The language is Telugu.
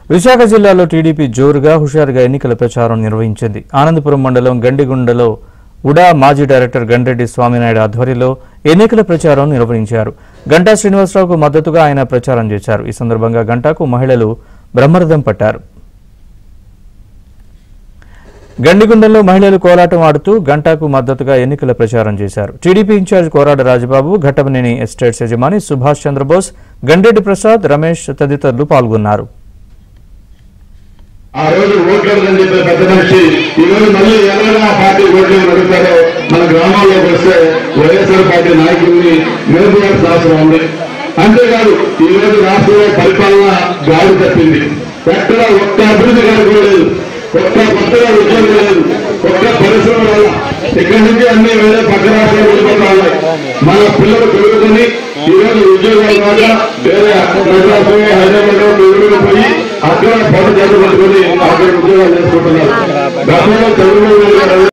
విశాఖ జిల్లాలో టీడీపీ జోరుగా హుషారుగా ఎన్నికల ప్రచారం నిర్వహించింది ఆనందపురం మండలం గండిగుండలో ఉడా మాజీ డైరెక్టర్ గండ్రెడ్డి స్వామినాయుడు ఆధ్వర్యంలో ఎన్నికల ప్రచారం నిర్వహించారు గంటా శ్రీనివాసరావుకు మద్దతుగా ఆయన ప్రచారం చేశారు ఈ సందర్భంగా గంటాకు మహిళలు బ్రహ్మరథం పట్టారు గండిగుండంలో మహిళలు కోలాటం ఆడుతూ గంటాకు మద్దతుగా ఎన్నికల ప్రచారం చేశారు TDP in-charge Korada Rajababu Ghattamaneni estates యజమాని సుభాష్ చంద్రబోస్ గండ్రెడ్డి ప్రసాద్ రమేష్ తదితరులు పాల్గొన్నారు ఆ రోజు ఓట్లేదని చెప్పే పెద్ద మనిషి ఈ రోజు మళ్ళీ ఎవరైనా పార్టీ ఓట్లు అడుగుతారో మన గ్రామాల్లోకి వస్తే వైఎస్ఆర్ పార్టీ నాయకుల్ని నిలబడాల్సిన అవసరం ఉంది అంతేకాదు ఈ రోజు రాష్ట్రంలో పరిపాలన గాలి తప్పింది ఎక్కడ ఒక్క అభివృద్ధి కనుకోలేదు ఒక్క కొత్తగా ఉద్యోగం లేదు ఒక్క పరిశ్రమ వల్ల ఇక్కడి నుంచి అన్ని వేరే పక్క రాష్ట్రాలు వెళ్ళిపోతా ఉన్నాయి మన పిల్లలు పెరుగుతుంది ఈ రోజు ఉద్యోగాలు కాక వేరే మెడ్రాస్ హైదరాబాద్ బెంగళూరు పోయి అక్కడ పట్టు చేత పట్టుకొని అక్కడ ఉద్యోగాలు చేసుకుంటున్నారు గతంలో చంద్రబాబు నాయుడు గారు